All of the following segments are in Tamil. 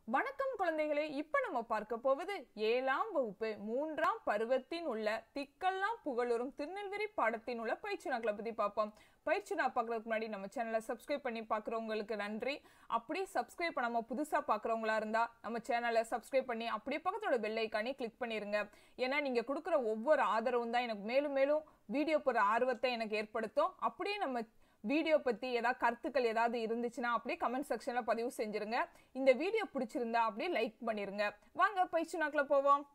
வணக்கம் குழந்தைகளே இப்ப நம்ம பார்க்க போவது ஏழாம் வகுப்பு மூன்றாம் பருவத்தின் உள்ள திக்கெல்லாம் புகழுறும் திருநெல்வேலி பாடத்தின் உள்ள பயிற்சி நாட்களை பத்தி பார்ப்போம் பயிற்சி நாள் பார்க்கறதுக்கு முன்னாடி நம்ம சேனலை சப்ஸ்கிரைப் பண்ணி பார்க்குறவங்களுக்கு நன்றி அப்படியே சப்ஸ்கிரைப் பண்ணாம புதுசா பார்க்குறவங்களா இருந்தா நம்ம சேனலை சப்ஸ்கிரைப் பண்ணி அப்படியே பக்கத்தோட பெல் ஐக்கானே கிளிக் பண்ணிருங்க ஏன்னா நீங்க கொடுக்குற ஒவ்வொரு ஆதரவும் தான் எனக்கு மேலும் மேலும் வீடியோ போற ஆர்வத்தை எனக்கு ஏற்படுத்தும் அப்படியே நம்ம வீடியோ பத்தி ஏதாவது கருத்துக்கள் ஏதாவது இருந்துச்சுன்னா அப்படியே கமெண்ட் செக்ஷன்ல பதிவு செஞ்சிருங்க இந்த வீடியோ பிடிச்சிருந்தா அப்படியே லைக் பண்ணிருங்க வாங்க பயிற்சி நாட்களை போவோம்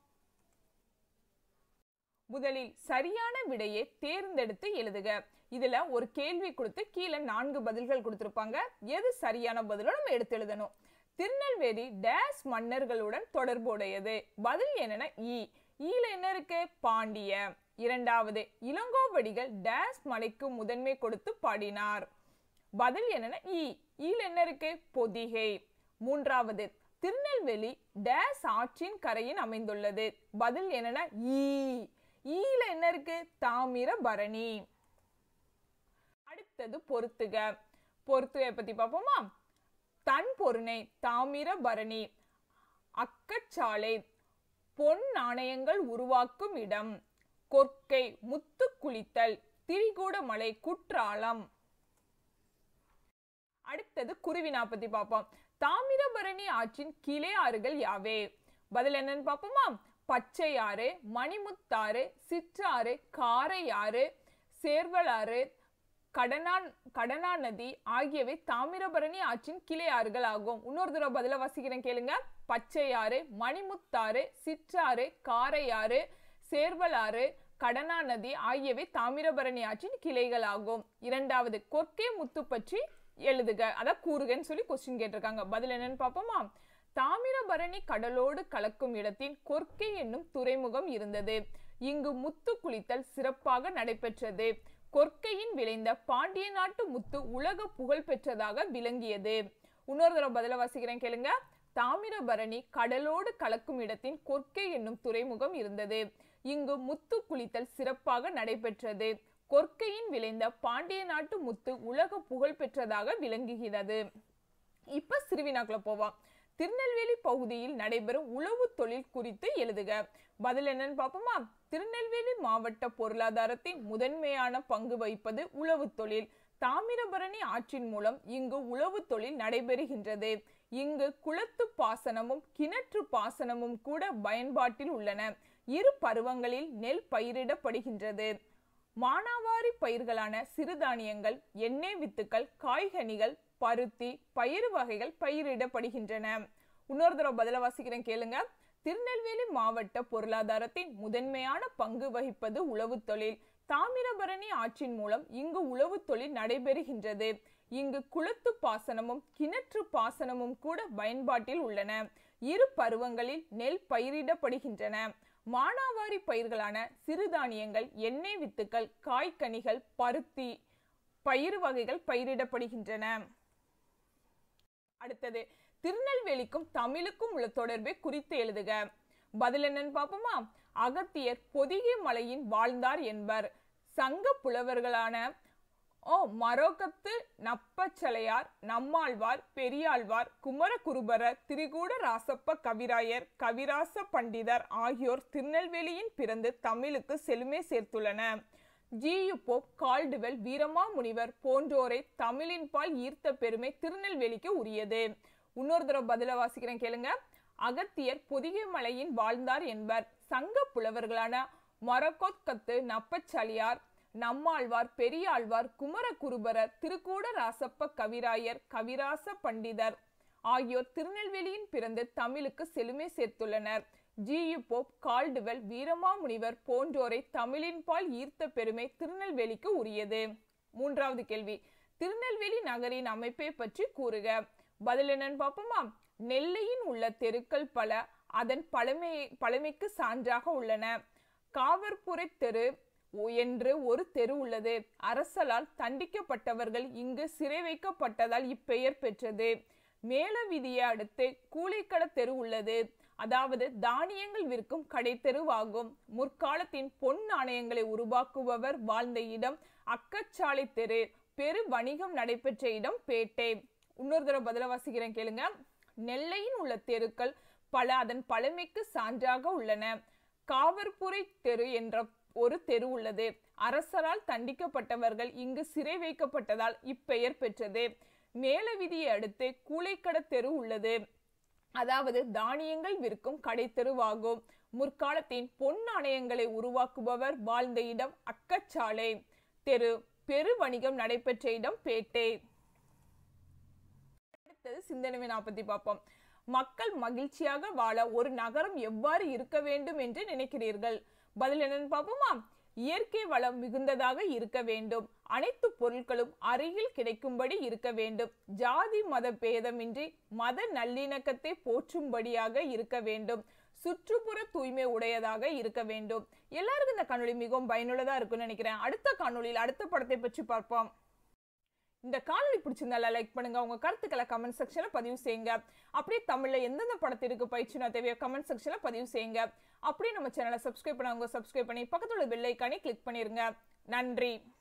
முதலில் சரியான விடையை தேர்ந்தெடுத்து எழுதுக இதுல ஒரு கேள்வி கொடுத்து கீழே நான்கு பதில்கள் கொடுத்திருப்பாங்க எது சரியான பதிலோ நம்ம எடுத்து எழுதணும் திருநெல்வேலி டேஸ் மன்னர்களுடன் தொடர்புடையது பதில் என்னன்னா ஈ ஈல என்ன இருக்கு பாண்டிய இரண்டாவது இளங்கோவடிகள் டேஸ் மலைக்கு முதன்மை கொடுத்து பாடினார் பதில் என்னன்னா ஈ ஈல என்ன இருக்கு பொதிகை மூன்றாவது திருநெல்வேலி டேஸ் ஆற்றின் கரையின் அமைந்துள்ளது பதில் என்னன்னா ஈ ஈல என்ன இருக்கு தாமிரபரணி அடுத்தது பொறுத்துக பொறுத்துக பத்தி பார்ப்போமா தன் பொருணை தாமிரபரணி அக்கச்சாலை பொன் நாணயங்கள் உருவாக்கும் இடம் கொற்கை முத்து குளித்தல் திரிகூடமலை குற்றாலம் அடுத்தது குருவினா பத்தி பார்ப்போம் தாமிரபரணி ஆற்றின் கிளை ஆறுகள் யாவே பதில் என்னன்னு பார்ப்போமா பச்சையாறு மணிமுத்தாறு சிற்றாறு காரையாறு சேர்வலாறு கடனான் கடனா நதி ஆகியவை தாமிரபரணி ஆற்றின் கிளை ஆறுகள் ஆகும் இன்னொரு தடவை பதில வாசிக்கிறேன் கேளுங்க பச்சையாறு மணிமுத்தாறு சிற்றாறு காரையாறு சேர்வலாறு கடனா நதி ஆகியவை தாமிரபரணி ஆற்றின் கிளைகள் ஆகும் இரண்டாவது கொற்கை முத்து பற்றி எழுதுக அதான் கூறுகன்னு சொல்லி கொஸ்டின் கேட்டிருக்காங்க பதில் என்னன்னு பார்ப்போமா தாமிரபரணி கடலோடு கலக்கும் இடத்தின் கொற்கை என்னும் துறைமுகம் இருந்தது இங்கு முத்து குளித்தல் சிறப்பாக நடைபெற்றது கொற்கையின் விளைந்த பாண்டிய நாட்டு முத்து உலக புகழ் பெற்றதாக விளங்கியது இன்னொரு தடவை பதில வாசிக்கிறேன் கேளுங்க தாமிரபரணி கடலோடு கலக்கும் இடத்தின் கொற்கை என்னும் துறைமுகம் இருந்தது இங்கு முத்து குளித்தல் சிறப்பாக நடைபெற்றது கொற்கையின் விளைந்த பாண்டிய நாட்டு முத்து உலக புகழ் பெற்றதாக விளங்குகிறது இப்ப சிறுவினாக்குள்ள போவோம் திருநெல்வேலி பகுதியில் நடைபெறும் உழவு தொழில் குறித்து எழுதுக பதில் என்னன்னு பார்ப்போமா திருநெல்வேலி மாவட்ட பொருளாதாரத்தின் முதன்மையான பங்கு வகிப்பது உழவு தொழில் தாமிரபரணி ஆற்றின் மூலம் இங்கு உழவு தொழில் நடைபெறுகின்றது இங்கு குளத்து பாசனமும் கிணற்று பாசனமும் கூட பயன்பாட்டில் உள்ளன இரு பருவங்களில் நெல் பயிரிடப்படுகின்றது மானாவாரி பயிர்களான சிறுதானியங்கள் எண்ணெய் வித்துக்கள் காய்கனிகள் பருத்தி பயிறு வகைகள் பயிரிடப்படுகின்றன இன்னொரு தடவை பதில வாசிக்கிறேன் கேளுங்க திருநெல்வேலி மாவட்ட பொருளாதாரத்தின் முதன்மையான பங்கு வகிப்பது உழவு தொழில் தாமிரபரணி ஆற்றின் மூலம் இங்கு உழவு தொழில் நடைபெறுகின்றது இங்கு குளத்து பாசனமும் கிணற்று பாசனமும் கூட பயன்பாட்டில் உள்ளன இரு பருவங்களில் நெல் பயிரிடப்படுகின்றன மானாவாரி பயிர்களான சிறுதானியங்கள் எண்ணெய் வித்துக்கள் காய்கனிகள் பருத்தி பயிறு வகைகள் பயிரிடப்படுகின்றன அடுத்தது திருநெல்வேலிக்கும் தமிழுக்கும் உள்ள தொடர்பை குறித்து எழுதுக பதில் என்னன்னு பார்ப்போமா அகத்தியர் பொதிகை மலையின் வாழ்ந்தார் என்பர் சங்க புலவர்களான ஓ மரோக்கத்து நப்பச்சலையார் நம்மாழ்வார் பெரியாழ்வார் குமரகுருபரர் திரிகூட ராசப்ப கவிராயர் கவிராச பண்டிதர் ஆகியோர் திருநெல்வேலியின் பிறந்து தமிழுக்கு செழுமை சேர்த்துள்ளன ஜியு போப் கால்டுவெல் வீரமா முனிவர் போன்றோரை தமிழின் பால் ஈர்த்த பெருமை திருநெல்வேலிக்கு உரியது இன்னொரு தடவை பதில வாசிக்கிறேன் கேளுங்க அகத்தியர் பொதிகை மலையின் வாழ்ந்தார் என்பர் சங்க புலவர்களான மரக்கோத்கத்து நப்பச்சலியார் நம்மாழ்வார் பெரியாழ்வார் குமரகுருபரர் திருக்கூட ராசப்ப கவிராயர் கவிராச பண்டிதர் ஆகியோர் திருநெல்வேலியின் பிறந்து தமிழுக்கு செழுமை சேர்த்துள்ளனர் ஜியு போப் கால்டுவெல் வீரமாமுனிவர் போன்றோரை தமிழின் பால் ஈர்த்த பெருமை திருநெல்வேலிக்கு உரியது மூன்றாவது கேள்வி திருநெல்வேலி நகரின் அமைப்பை பற்றி கூறுக பதில் என்னன்னு பார்ப்போமா நெல்லையின் உள்ள தெருக்கள் பல அதன் பழமை பழமைக்கு சான்றாக உள்ளன காவற்புரை தெரு என்று ஒரு தெரு உள்ளது அரசலால் தண்டிக்கப்பட்டவர்கள் இங்கு சிறை வைக்கப்பட்டதால் இப்பெயர் பெற்றது மேல வீதியை அடுத்து கூலிக்கட தெரு உள்ளது அதாவது தானியங்கள் விற்கும் கடை தெருவாகும் முற்காலத்தின் பொன் நாணயங்களை உருவாக்குபவர் வாழ்ந்த இடம் அக்கச்சாலை தெரு பெரு வணிகம் நடைபெற்ற இடம் பேட்டை இன்னொரு தடவை பதில வாசிக்கிறேன் கேளுங்க நெல்லையில் உள்ள தெருக்கள் பல அதன் பழமைக்கு சான்றாக உள்ளன காவற்புரை தெரு என்ற ஒரு தெரு உள்ளது அரசரால் தண்டிக்கப்பட்டவர்கள் இங்கு சிறை வைக்கப்பட்டதால் இப்பெயர் பெற்றது மேலவிதியை அடுத்து கூலைக்கட தெரு உள்ளது அதாவது தானியங்கள் விற்கும் கடை தெருவாகும் முற்காலத்தின் பொன் நாணயங்களை உருவாக்குபவர் வாழ்ந்த இடம் அக்கச்சாலை தெரு பெரு வணிகம் நடைபெற்ற இடம் பேட்டை அடுத்தது சிந்தனை வினா பத்தி பார்ப்போம் மக்கள் மகிழ்ச்சியாக வாழ ஒரு நகரம் எவ்வாறு இருக்க வேண்டும் என்று நினைக்கிறீர்கள் பதில் என்னன்னு பார்ப்போமா இயற்கை வளம் மிகுந்ததாக இருக்க வேண்டும் அனைத்து பொருட்களும் அருகில் கிடைக்கும்படி இருக்க வேண்டும் ஜாதி மத பேதமின்றி மத நல்லிணக்கத்தை போற்றும்படியாக இருக்க வேண்டும் சுற்றுப்புற தூய்மை உடையதாக இருக்க வேண்டும் எல்லாருக்கும் இந்த காணொளி மிகவும் பயனுள்ளதா இருக்கும்னு நினைக்கிறேன் அடுத்த காணொளியில் அடுத்த படத்தை பற்றி பார்ப்போம் இந்த காணொளி பிடிச்சிருந்தால லைக் பண்ணுங்க உங்க கருத்துக்களை கமெண்ட் செக்ஷன்ல பதிவு செய்யுங்க அப்படியே தமிழ்ல எந்தெந்த படத்திற்கு பயிற்சினா தேவையோ கமெண்ட் செக்ஷன்ல பதிவு செய்யுங்க அப்படியே நம்ம சேனலை சப்ஸ்கிரைப் பண்ணவங்க சப்ஸ்கிரைப் பண்ணி பக்கத்துல பெல் ஐக்கானே கிளிக் பண்ணிருங்க நன்றி